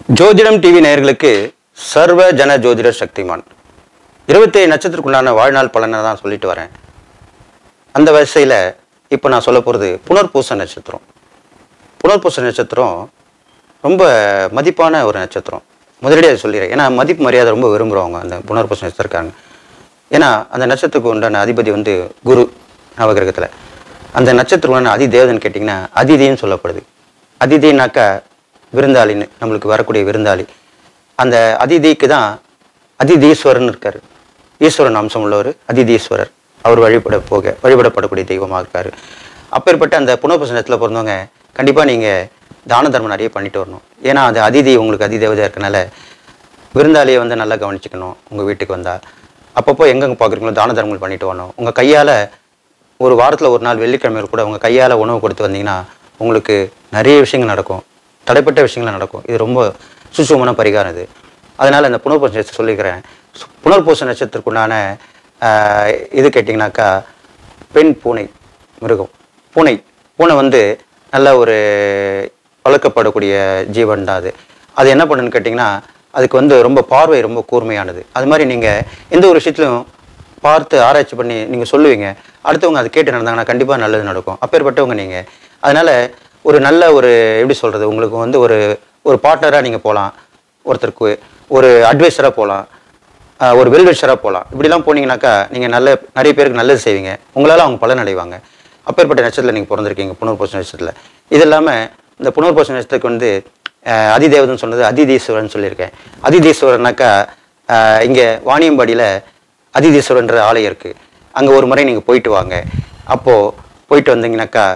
ஜோதிடம் டிவி நேயர்களுக்கு சர்வ ஜன ஜோதிடர் சக்திமான் இருபத்தேழு நட்சத்திரத்துக்குண்டான வாழ்நாள் பலனை தான் சொல்லிட்டு வரேன் அந்த வரிசையில் இப்போ நான் சொல்ல போகிறது புனர்பூச நட்சத்திரம் புனர்பூச நட்சத்திரம் ரொம்ப மதிப்பான ஒரு நட்சத்திரம் முதலடி அதை சொல்லிடுறேன் ஏன்னா மதிப்பு மரியாதை ரொம்ப விரும்புகிறவங்க அந்த புனர்பூச நட்சத்திரக்காரங்க ஏன்னா அந்த நட்சத்திரத்துக்கு உண்டான அதிபதி வந்து குரு நவகிரகத்தில் அந்த நட்சத்திரம் அதி தேவதன் கேட்டிங்கன்னா அதிதின்னு சொல்லப்படுது அதிதினாக்கா விருந்தாளின்னு நம்மளுக்கு வரக்கூடிய விருந்தாளி அந்த அதிதிக்கு தான் அதிதீஸ்வரன் இருக்காரு ஈஸ்வரன் அம்சம் உள்ளவர் அதிதீஸ்வரர் அவர் வழிபட போக வழிபடப்படக்கூடிய தெய்வமாக இருக்காரு அப்பேற்பட்ட அந்த புனர்பூசணத்தில் பிறந்தவங்க கண்டிப்பாக நீங்கள் தான தர்மம் நிறைய பண்ணிட்டு வரணும் ஏன்னா அது அதிதி உங்களுக்கு அதிதேவதையாக இருக்கனால விருந்தாளியை வந்து நல்லா கவனிச்சுக்கணும் உங்கள் வீட்டுக்கு வந்தால் அப்பப்போ எங்கெங்கே பார்க்குறீங்களோ தான தர்மங்கள் பண்ணிட்டு வரணும் உங்கள் கையால் ஒரு வாரத்தில் ஒரு நாள் வெள்ளிக்கிழமையில் கூட உங்கள் கையால் உணவு கொடுத்து வந்தீங்கன்னா உங்களுக்கு நிறைய விஷயங்கள் நடக்கும் தடைப்பட்ட விஷயங்கள் நடக்கும் இது ரொம்ப சுசுமன பரிகாரம் இது அதனால் இந்த புனர்பூச நட்சத்திரம் சொல்லிக்கிறேன் சு- புனர்பூச நட்சத்திரத்துக்குண்டான ஆஹ், இது கேட்டிங்கனாக்கா பெண் பூனை மிருகம் பூனை பூனை வந்து நல்ல ஒரு வளர்க்கப்படக்கூடிய ஜீவன் தான் அது அது என்ன பண்ணுன்னு கேட்டிங்கன்னா அதுக்கு வந்து ரொம்ப பார்வை ரொம்ப கூர்மையானது அது மாதிரி நீங்கள் எந்த ஒரு விஷயத்துலையும் பார்த்து ஆராய்ச்சி பண்ணி நீங்கள் சொல்லுவீங்க அடுத்தவங்க அதை கேட்டு நடந்தாங்கன்னா கண்டிப்பாக நல்லது நடக்கும் அப்பேற்பட்டவங்க நீங்கள் அதனால் ஒரு நல்ல ஒரு எப்படி சொல்கிறது உங்களுக்கு வந்து ஒரு ஒரு பார்ட்னராக நீங்கள் போகலாம் ஒருத்தருக்கு ஒரு அட்வைஸராக போகலாம் ஆஹ் ஒரு வெல்விஷராக போகலாம் இப்படிலாம் போனீங்கன்னாக்கா நீங்கள் நல்ல நிறைய பேருக்கு நல்லது செய்வீங்க உங்களால் அவங்க பலன் அடைவாங்க அப்பேற்பட்ட நட்சத்திரத்தில் நீங்கள் பிறந்திருக்கீங்க புனர்பூச நட்சத்திரத்தில் இது இல்லாமல் இந்த புனர்பூச நட்சத்திரத்துக்கு வந்து ஆஹ் அதிதேவதன் சொன்னது அதிதீஸ்வரன் சொல்லியிருக்கேன் அதிதீஸ்வரனாக்கா இங்கே வாணியம்பாடியில் அதிதீஸ்வரன்ற ஆலயம் இருக்குது அங்கே ஒரு முறை நீங்கள் போயிட்டு வாங்க அப்போது போயிட்டு வந்தீங்கன்னாக்கா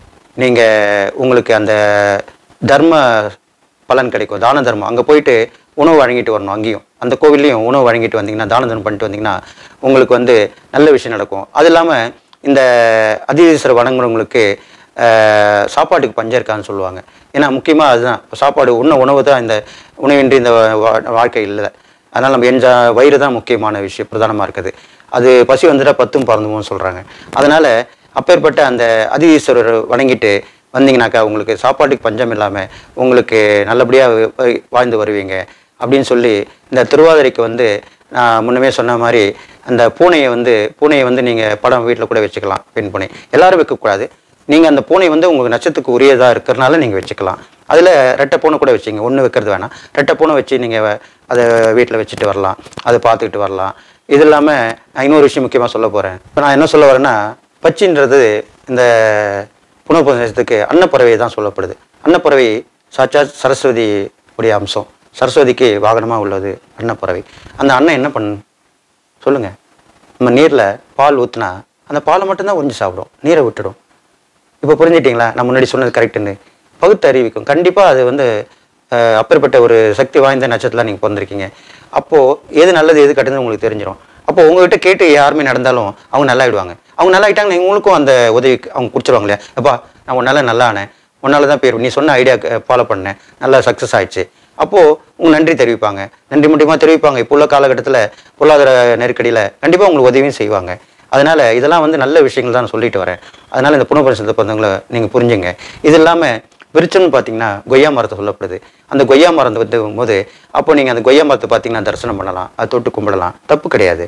நீங்கள் உங்களுக்கு அந்த தர்ம பலன் கிடைக்கும் தான தர்மம் அங்கே போயிட்டு உணவு வழங்கிட்டு வரணும் அங்கேயும் அந்த கோவில்லையும் உணவு வழங்கிட்டு வந்தீங்கன்னா தான தர்மம் பண்ணிட்டு வந்தீங்கன்னா உங்களுக்கு வந்து நல்ல விஷயம் நடக்கும் அது இல்லாமல் இந்த அதிதீஸ்வர வணங்குறவங்களுக்கு ஆஹ், சாப்பாட்டுக்கு பஞ்சம் இருக்கான்னு சொல்லுவாங்க ஏன்னா முக்கியமாக அதுதான் இப்ப சாப்பாடு உண்ண உணவு தான் இந்த உணவின்றி இந்த வா- வாழ்க்கை இல்லை அதனால் நம்ம எஞ்ச வயிறு தான் முக்கியமான விஷயம் பிரதானமாக இருக்குது அது பசி வந்துட்டா பத்தும் பறந்துமோன்னு சொல்கிறாங்க அதனால் அப்பேற்பட்ட அந்த அதிதீஸ்வரர் வணங்கிட்டு வந்தீங்கன்னாக்கா உங்களுக்கு சாப்பாட்டுக்கு பஞ்சம் இல்லாமல் உங்களுக்கு நல்லபடியாக வாழ்ந்து வருவீங்க அப்படின்னு சொல்லி இந்த திருவாதிரைக்கு வந்து நான் முன்னமே சொன்ன மாதிரி அந்த பூனையை வந்து பூனையை வந்து நீங்கள் படம் வீட்டில் கூட வச்சுக்கலாம் பெண் பூனை எல்லாரும் வைக்கக்கூடாது நீங்கள் அந்த பூனை வந்து உங்களுக்கு நட்சத்துக்கு உரியதாக இருக்கிறனால நீங்கள் வச்சுக்கலாம் அதில் ரெட்டை பூனை கூட வச்சிங்க ஒன்று வைக்கிறது வேணாம் ரெட்டை பூனை வச்சு நீங்கள் அதை வீட்டில் வச்சுட்டு வரலாம் அதை பார்த்துக்கிட்டு வரலாம் இது இல்லாமல் நான் இன்னொரு விஷயம் முக்கியமாக சொல்ல போகிறேன் இப்போ நான் என்ன சொல்ல வரேன்னா பச்சின்றது இந்த புனர்பூசத்துக்கு அன்னப்பறவை தான் சொல்லப்படுது அன்னப்பறவை சாட்சாத் சரஸ்வதி உடைய அம்சம் சரஸ்வதிக்கு வாகனமாக உள்ளது அன்னப்பறவை அந்த அன்னம் என்ன பண்ணும் சொல்லுங்கள் நம்ம நீரில் பால் ஊற்றுனா அந்த பாலை மட்டும்தான் உறிஞ்சு சாப்பிடும் நீரை விட்டுடும் இப்போ புரிஞ்சிட்டிங்களா நான் முன்னாடி சொன்னது கரெக்டுன்னு பகுத்து அறிவிக்கும் கண்டிப்பாக அது வந்து அஹ், அப்பேற்பட்ட ஒரு சக்தி வாய்ந்த நட்சத்திரம் நீங்கள் பிறந்திருக்கீங்க அப்போது எது நல்லது எது கெட்டதுன்னு உங்களுக்கு தெரிஞ்சிடும் அப்போ உங்ககிட்ட கேட்டு யாருமே நடந்தாலும் அவங்க நல்லாயிடுவாங்க அவங்க நல்லா ஆயிட்டாங்கன்னா உங்களுக்கும் அந்த உதவி அவங்க கொடுத்துருவாங்க இல்லையா அப்பா நான் உன்னால நல்லா ஆனேன் உன்னால தான் பேர் நீ சொன்ன ஐடியா ஃபாலோ பண்ணேன் நல்லா சக்ஸஸ் ஆயிடுச்சு அப்போது உங்க நன்றி தெரிவிப்பாங்க நன்றி முக்கியமாக தெரிவிப்பாங்க இப்போ உள்ள காலகட்டத்தில் பொருளாதார நெருக்கடியில் கண்டிப்பாக உங்களுக்கு உதவியும் செய்வாங்க அதனால இதெல்லாம் வந்து நல்ல விஷயங்கள் தான் நான் சொல்லிட்டு வரேன் அதனால இந்த புனர்பரிசனத்தை பிறந்தவங்களை நீங்கள் புரிஞ்சுங்க இது இல்லாமல் விருச்சம்னு பார்த்தீங்கன்னா கொய்யா மரத்தை சொல்லப்படுது அந்த கொய்யா மரம் வந்து போது அப்போ நீங்கள் அந்த கொய்யா மரத்தை பார்த்தீங்கன்னா தரிசனம் பண்ணலாம் அதை தொட்டு கும்பிடலாம் தப்பு கிடையாது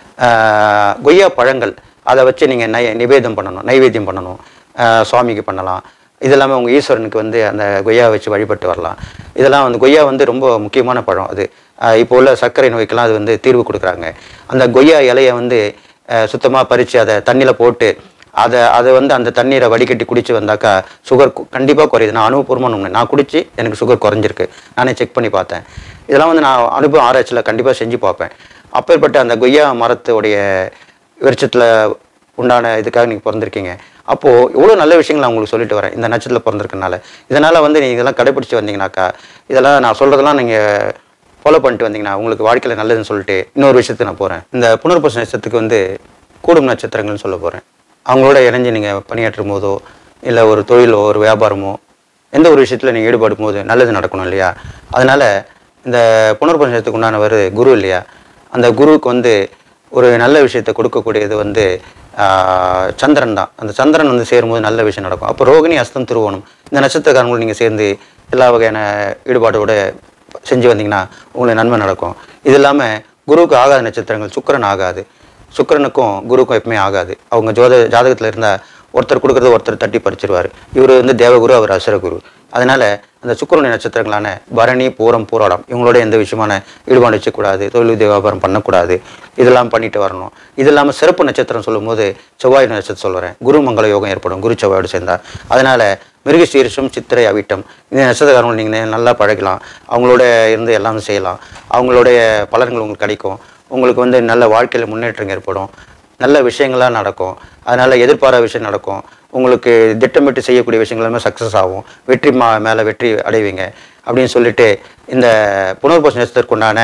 ஆஹ் கொய்யா பழங்கள் அதை வச்சு நீங்கள் நை நிவேதம் பண்ணணும் நைவேத்தியம் பண்ணணும் ஆஹ் சுவாமிக்கு பண்ணலாம் இது இல்லாமல் உங்கள் ஈஸ்வரனுக்கு வந்து அந்த கொய்யா வச்சு வழிபட்டு வரலாம் இதெல்லாம் வந்து கொய்யா வந்து ரொம்ப முக்கியமான பழம் அது ஆஹ் இப்போ உள்ள சர்க்கரை நோய்க்கெல்லாம் அது வந்து தீர்வு கொடுக்குறாங்க அந்த கொய்யா இலையை வந்து சுத்தமாக பறித்து அதை தண்ணியில் போட்டு அதை அதை வந்து அந்த தண்ணீரை வடிகட்டி குடிச்சு வந்தாக்கா சுகர் கண்டிப்பாக குறையுது நான் அனுபவபூர்வமாக உண்மை நான் குடிச்சு எனக்கு சுகர் குறைஞ்சிருக்கு நானே செக் பண்ணி பார்த்தேன் இதெல்லாம் வந்து நான் அனுபவம் ஆராய்ச்சியில் கண்டிப்பாக செஞ்சு பார்ப்பேன் அப்பேற்பட்ட அந்த கொய்யா மரத்துடைய விருட்சத்தில் உண்டான இதுக்காக நீங்கள் பிறந்திருக்கீங்க அப்போது எவ்வளோ நல்ல விஷயங்கள் நான் உங்களுக்கு சொல்லிட்டு வரேன் இந்த நட்சத்திரத்தில் பிறந்திருக்கனால இதனால் வந்து நீங்கள் இதெல்லாம் கடைப்பிடிச்சு வந்தீங்கன்னாக்கா இதெல்லாம் நான் சொல்கிறதெல்லாம் நீங்கள் ஃபாலோ பண்ணிட்டு வந்தீங்கன்னா உங்களுக்கு வாழ்க்கையில் நல்லதுன்னு சொல்லிட்டு இன்னொரு விஷயத்துக்கு நான் போகிறேன் இந்த புனர்பூச நட்சத்திரத்துக்கு வந்து கூடும் நட்சத்திரங்கள்னு சொல்ல போகிறேன் அவங்களோட இணைஞ்சு நீங்கள் பணியாற்றும் போதோ இல்லை ஒரு தொழிலோ ஒரு வியாபாரமோ எந்த ஒரு விஷயத்தில் நீங்கள் ஈடுபடும் போது நல்லது நடக்கணும் இல்லையா அதனால் இந்த புனர்பூச நட்சத்திரத்துக்கு உண்டானவர் குரு இல்லையா அந்த குருவுக்கு வந்து ஒரு நல்ல விஷயத்தை கொடுக்கக்கூடியது வந்து ஆஹ், சந்திரன் தான் அந்த சந்திரன் வந்து சேரும்போது நல்ல விஷயம் நடக்கும் அப்போ ரோகிணி அஸ்தம் திருவோணம் இந்த நட்சத்திரக்காரங்களும் நீங்கள் சேர்ந்து எல்லா வகையான ஈடுபாடோட செஞ்சு வந்தீங்கன்னா உங்களுக்கு நன்மை நடக்கும் இது இல்லாமல் குருவுக்கு ஆகாத நட்சத்திரங்கள் சுக்கிரன் ஆகாது சுக்கிரனுக்கும் குருவுக்கும் எப்பவுமே ஆகாது அவங்க ஜோத ஜாதகத்தில் இருந்தால் ஒருத்தர் கொடுக்குறது ஒருத்தர் தட்டி பறிச்சிருவார் இவர் வந்து தேவகுரு அவர் அசுரகுரு அதனால அந்த சுக்கிரனுடைய நட்சத்திரங்களான பரணி பூரம் பூராடம் இவங்களோட எந்த விஷயமான ஈடுபாடு வச்சக்கூடாது தொழில் உதவி வியாபாரம் பண்ணக்கூடாது இதெல்லாம் பண்ணிட்டு வரணும் இது இல்லாமல் சிறப்பு நட்சத்திரம் சொல்லும்போது செவ்வாய் நட்சத்திரம் சொல்லுறேன் குரு மங்கள யோகம் ஏற்படும் குரு செவ்வாயோடு சேர்ந்தா அதனால மிருகசீரிஷம் சித்திரை அவிட்டம் இந்த நட்சத்திரக்காரங்களை நீங்கள் நல்லா பழகலாம் அவங்களோட இருந்து எல்லாமே செய்யலாம் அவங்களுடைய பலன்கள் உங்களுக்கு கிடைக்கும் உங்களுக்கு வந்து நல்ல வாழ்க்கையில் முன்னேற்றம் ஏற்படும் நல்ல விஷயங்கள்லாம் நடக்கும் அதனால் எதிர்பாராத விஷயம் நடக்கும் உங்களுக்கு திட்டமிட்டு செய்யக்கூடிய விஷயங்கள் எல்லாமே சக்ஸஸ் ஆகும் வெற்றி மா மேலே வெற்றி அடைவீங்க அப்படின்னு சொல்லிட்டு இந்த புனர்பூச நட்சத்திரத்துக்கு உண்டான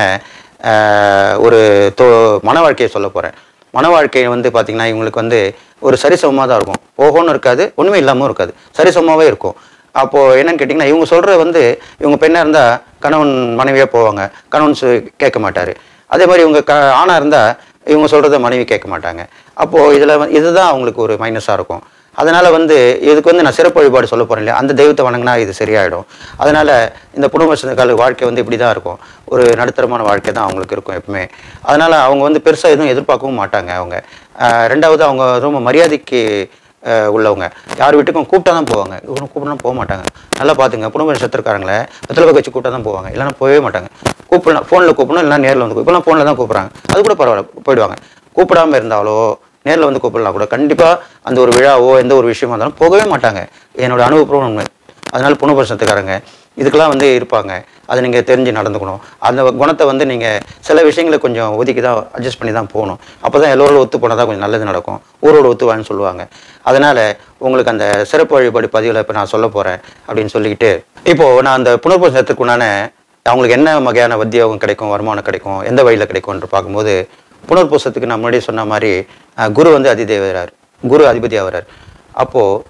ஆஹ், ஒரு தோ மன வாழ்க்கையை சொல்ல போகிறேன் மன வாழ்க்கை வந்து பார்த்திங்கன்னா இவங்களுக்கு வந்து ஒரு சரிசமமாக தான் இருக்கும் ஓஹோன்னு இருக்காது ஒன்றுமே இல்லாமல் இருக்காது சரிசமமாகவே இருக்கும் அப்போது என்னன்னு கேட்டிங்கன்னா இவங்க சொல்கிற வந்து இவங்க பெண்ணாக இருந்தால் கணவன் மனைவியாக போவாங்க கணவன் சொ- கேட்க மாட்டார் அதே மாதிரி இவங்க க ஆணாக இருந்தால் இவங்க சொல்கிறத மனைவி கேட்க மாட்டாங்க அப்போது இதில் இதுதான் அவங்களுக்கு ஒரு மைனஸாக இருக்கும் அதனால் வந்து இதுக்கு வந்து நான் சிறப்பு வழிபாடு சொல்ல போகிறேன் இல்லையா அந்த தெய்வத்தை வணங்கினா இது சரியாயிடும் அதனால் இந்த புனர்வசன கால வாழ்க்கை வந்து இப்படி தான் இருக்கும் ஒரு நடுத்தரமான வாழ்க்கை தான் அவங்களுக்கு இருக்கும் எப்பவுமே அதனால் அவங்க வந்து பெருசாக எதுவும் எதிர்பார்க்கவும் மாட்டாங்க அவங்க ஆஹ் ரெண்டாவது அவங்க ரொம்ப மரியாதைக்கு ஆஹ் உள்ளவங்க யார் வீட்டுக்கும் கூப்பிட்டா தான் போவாங்க இவரும் கூப்பிடனா போக மாட்டாங்க நல்லா பார்த்துங்க புனர்வச நட்சத்திரக்காரங்கள வெத்தலை வச்சு கூப்பிட்டா தான் போவாங்க இல்லைன்னா போகவே மாட்டாங்க கூப்பிடலாம் ஃபோனில் கூப்பிடணும் இல்லைன்னா நேரில் வந்து இப்போலாம் ஃபோனில் தான் கூப்பிட்றாங்க அது கூட பரவாயில்ல போயிடுவாங்க கூப்பிடாம இருந்தாலோ நேரில் வந்து கூப்பிடலாம் கூட கண்டிப்பாக அந்த ஒரு விழாவோ எந்த ஒரு விஷயமா இருந்தாலும் போகவே மாட்டாங்க என்னோட அனுபவம் உண்மை அதனால புனர்பசனத்துக்காரங்க இதுக்கெல்லாம் வந்து இருப்பாங்க அதை நீங்கள் தெரிஞ்சு நடந்துக்கணும் அந்த குணத்தை வந்து நீங்கள் சில விஷயங்களை கொஞ்சம் ஒதுக்கி தான் அட்ஜஸ்ட் பண்ணி தான் போகணும் அப்போ தான் எல்லோரோட ஒத்து போனால் தான் கொஞ்சம் நல்லது நடக்கும் ஊரோட ஒத்து வான்னு சொல்லுவாங்க அதனால் உங்களுக்கு அந்த சிறப்பு வழிபாடு பதிவில் இப்போ நான் சொல்ல போகிறேன் அப்படின்னு சொல்லிக்கிட்டு இப்போது நான் அந்த புனர்பசனத்துக்கு உண்டான அவங்களுக்கு என்ன வகையான வத்தியோகம் கிடைக்கும் வருமானம் கிடைக்கும் எந்த வழியில் கிடைக்கும்ன்ற பார்க்கும்போது புனர்பூசத்துக்கு நான் முன்னாடியே சொன்ன மாதிரி அஹ், குரு வந்து அதிதேவரார் குரு அதிபதி ஆகிறார் அப்போது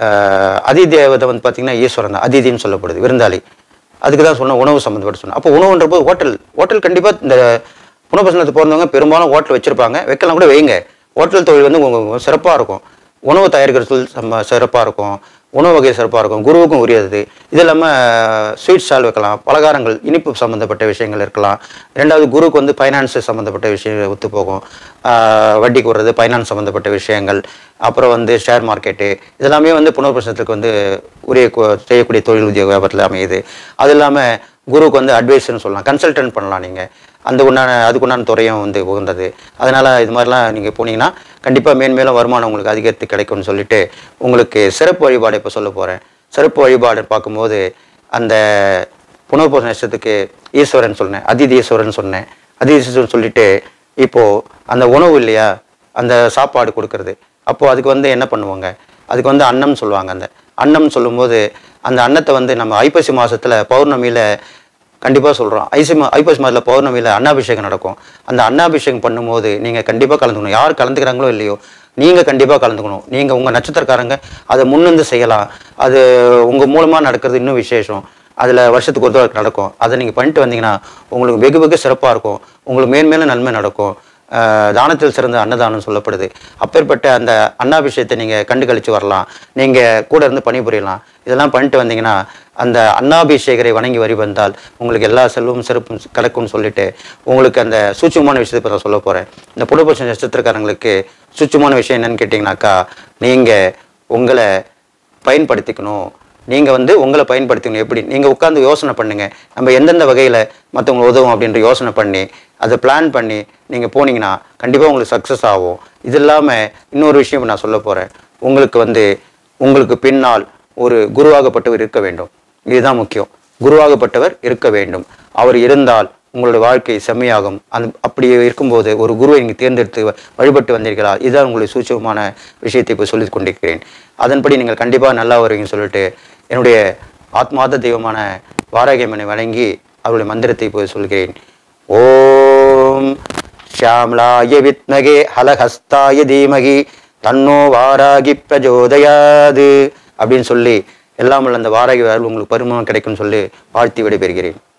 அதிதேவதை வந்து பார்த்திங்கன்னா ஈஸ்வரன் தான் அதிதின்னு சொல்லப்படுது விருந்தாளி அதுக்கு தான் சொன்ன உணவு சம்மந்தப்பட்டு சொன்னேன் அப்போ உணவுன்ற போது ஹோட்டல் ஹோட்டல் கண்டிப்பாக இந்த புனர்பசனத்துக்கு பிறந்தவங்க பெரும்பாலும் ஹோட்டல் வச்சுருப்பாங்க வைக்கலாம் கூட வைங்க ஹோட்டல் தொழில் வந்து உங்களுக்கு சிறப்பாக இருக்கும் உணவு தயாரிக்கிற தொழில் செம்ம சிறப்பாக இருக்கும் உணவு வகை சிறப்பாக இருக்கும் குருவுக்கும் உரியது இது இல்லாமல் ஸ்வீட் ஸ்டால் வைக்கலாம் பலகாரங்கள் இனிப்பு சம்மந்தப்பட்ட விஷயங்கள் இருக்கலாம் ரெண்டாவது குருவுக்கு வந்து ஃபைனான்ஸ் சம்மந்தப்பட்ட விஷயம் ஒத்து போகும் ஆஹ் வட்டிக்கு வர்றது ஃபைனான்ஸ் சம்மந்தப்பட்ட விஷயங்கள் அப்புறம் வந்து ஷேர் மார்க்கெட்டு இதெல்லாமே வந்து புனர்பிரசனத்துக்கு வந்து உரிய கு- செய்யக்கூடிய தொழில் உத்தியோக வியாபாரத்தில் அமையுது அது இல்லாமல் குருவுக்கு வந்து அட்வைஸ்னு சொல்லலாம் கன்சல்டன்ட் பண்ணலாம் நீங்கள் அந்த உண்டான அதுக்குண்டான துறையும் வந்து உகந்தது அதனால் இது மாதிரிலாம் நீங்கள் போனீங்கன்னா கண்டிப்பாக மேன்மேலும் வருமானம் உங்களுக்கு அதிகரித்து கிடைக்கும்னு சொல்லிட்டு உங்களுக்கு சிறப்பு வழிபாடு இப்போ சொல்ல போகிறேன் சிறப்பு வழிபாடு பார்க்கும்போது அந்த புனர்பூச நட்சத்திரத்துக்கு ஈஸ்வரன் சொன்னேன் அதிதி ஈஸ்வரன் சொன்னேன் அதிதி ஈஸ்வரன் சொல்லிட்டு இப்போது அந்த உணவு இல்லையா அந்த சாப்பாடு கொடுக்கறது அப்போது அதுக்கு வந்து என்ன பண்ணுவாங்க அதுக்கு வந்து அன்னம் சொல்லுவாங்க அந்த அன்னம் சொல்லும்போது அந்த அன்னத்தை வந்து நம்ம ஐப்பசி மாதத்தில் பௌர்ணமியில் கண்டிப்பாக சொல்கிறோம் ஐசி மா ஐப்பசி மாதத்தில் பௌர்ணமியில் அன்னாபிஷேகம் நடக்கும் அந்த அன்னாபிஷேகம் பண்ணும்போது நீங்கள் கண்டிப்பாக கலந்துக்கணும் யார் கலந்துக்கிறாங்களோ இல்லையோ நீங்கள் கண்டிப்பாக கலந்துக்கணும் நீங்கள் உங்கள் நட்சத்திரக்காரங்க அதை முன்னிருந்து செய்யலாம் அது உங்கள் மூலமாக நடக்கிறது இன்னும் விசேஷம் அதில் வருஷத்துக்கு ஒரு தடவை நடக்கும் அதை நீங்கள் பண்ணிட்டு வந்தீங்கன்னா உங்களுக்கு வெகு வெகு சிறப்பாக இருக்கும் உங்களுக்கு மேன்மேலும் நன்மை நடக்கும் ஆஹ் தானத்தில் சிறந்த அன்னதானம் சொல்லப்படுது அப்பேற்பட்ட அந்த அன்னாபிஷேகத்தை நீங்கள் கண்டு கழிச்சு வரலாம் நீங்கள் கூட இருந்து பணிபுரியலாம் இதெல்லாம் பண்ணிட்டு வந்தீங்கன்னா அந்த அன்னாபிஷேகரை வணங்கி வரி வந்தால் உங்களுக்கு எல்லா செல்வமும் சிறப்பும் கிடைக்கும்னு சொல்லிட்டு உங்களுக்கு அந்த சூட்சமான விஷயத்தை இப்போ நான் சொல்ல போகிறேன் இந்த புனர்பட்ச நட்சத்திரக்காரங்களுக்கு சூட்சமான விஷயம் என்னன்னு கேட்டிங்கனாக்கா நீங்கள் உங்களை பயன்படுத்திக்கணும் நீங்கள் வந்து உங்களை பயன்படுத்திக்கணும் எப்படி நீங்கள் உட்காந்து யோசனை பண்ணுங்க நம்ம எந்தெந்த வகையில் மற்றவங்களுக்கு உதவும் அப்படின்ற யோசனை பண்ணி அதை பிளான் பண்ணி நீங்கள் போனீங்கன்னா கண்டிப்பாக உங்களுக்கு சக்ஸஸ் ஆகும் இது இல்லாமல் இன்னொரு விஷயம் நான் சொல்ல போகிறேன் உங்களுக்கு வந்து உங்களுக்கு பின்னால் ஒரு குருவாகப்பட்டவர் இருக்க வேண்டும் இதுதான் முக்கியம் குருவாகப்பட்டவர் இருக்க வேண்டும் அவர் இருந்தால் உங்களுடைய வாழ்க்கை செம்மையாகும் அந்த அப்படி இருக்கும்போது ஒரு குருவை நீங்கள் தேர்ந்தெடுத்து வ- வழிபட்டு வந்தீர்களா இதுதான் உங்களுடைய சூட்சமான விஷயத்தை இப்போ சொல்லிக் கொண்டிருக்கிறேன் அதன்படி நீங்கள் கண்டிப்பாக நல்லா வருவீங்கன்னு சொல்லிட்டு என்னுடைய ஆத்மார்த்த தெய்வமான வாராகியம்மனை வணங்கி அவருடைய மந்திரத்தை இப்போ சொல்கிறேன் ஓம் ஷியாம்லாய வித்மகே ஹலஹஸ்தாய தீமகி தன்னோ வாராகி பிரஜோதயாது அப்படின்னு சொல்லி எல்லாம் வல்ல அந்த வாராகி அருள் உங்களுக்கு பரிமாணம் கிடைக்கும்னு சொல்லி வாழ்த்தி விடைபெறுகிறேன்